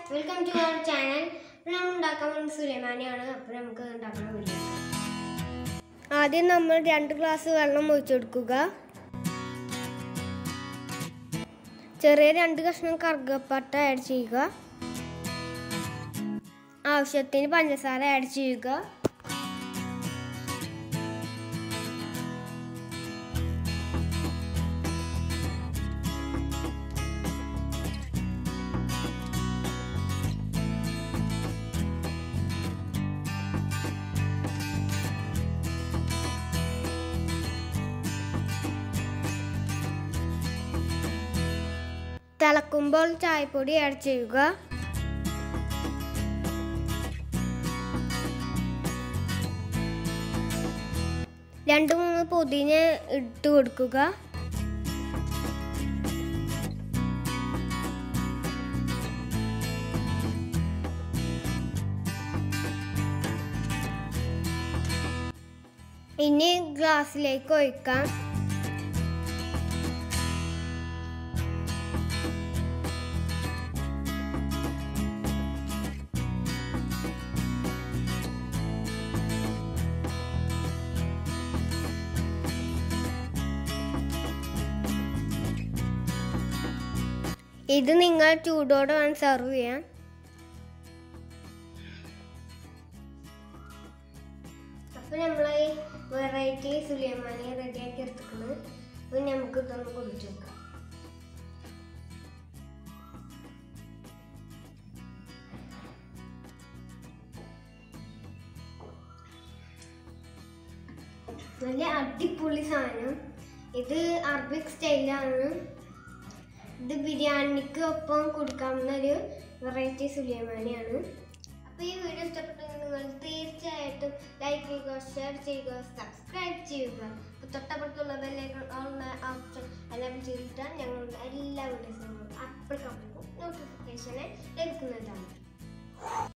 welcome to our channel നമ്മൾ ഉണ്ടാക്കാൻ പോകുന്നത് സുലൈമാനിയാണ് അപ്പോൾ നമുക്ക് ഉണ്ടാക്കാൻ വീഡിയോ ആദ്യം നമ്മൾ രണ്ട് ഗ്ലാസ് വെള്ളം ഒഴിച്ചെടുക്കുക ചെറിയ രണ്ട് കഷ്ണം കറുകപ്പട്ട ആഡ് ചെയ്യുക ആവശ്യത്തിന് പഞ്ചസാര ആഡ് ചെയ്യുക തിളക്കുമ്പോൾ ചായപ്പൊടി ആഡ് ചെയ്യുക രണ്ട് മൂന്ന് പുതിന ഇട്ട് കൊടുക്കുക ഇനി ഗ്ലാസ്സിലേക്ക് ഒഴിക്കാം ഇത് നിങ്ങൾ ചൂടോടെ വേണം സെർവ് ചെയ്യാൻ അപ്പൊ നമ്മളെ വെറൈറ്റി സുലിയമാനി റെഡിയാക്കി എടുത്തിട്ടുണ്ട് അപ്പൊ നമുക്ക് ഇതൊന്ന് കുടിച്ചു നോക്കാം നല്ല അടിപൊളി സാധനം ഇത് അറബിക് സ്റ്റൈലാണ് ഇത് ബിരിയാണിക്ക് ഒപ്പം കൊടുക്കാവുന്ന ഒരു വെറൈറ്റി സുലിയമാനിയാണ് അപ്പോൾ ഈ വീഡിയോ ഇഷ്ടപ്പെട്ടെങ്കിൽ നിങ്ങൾ തീർച്ചയായിട്ടും ലൈക്ക് ചെയ്യുക ഷെയർ ചെയ്യുക സബ്സ്ക്രൈബ് ചെയ്യുക അപ്പോൾ തൊട്ടപ്പുറത്തുള്ള ബെല്ലൈക്കൺ ഓൺ ഓപ്ഷൻ എല്ലാം ചെയ്തിട്ടാൽ ഞങ്ങളുടെ എല്ലാ വീഡിയോസും അപ്പോൾ നോട്ടിഫിക്കേഷനെ ലഭിക്കുന്നതാണ്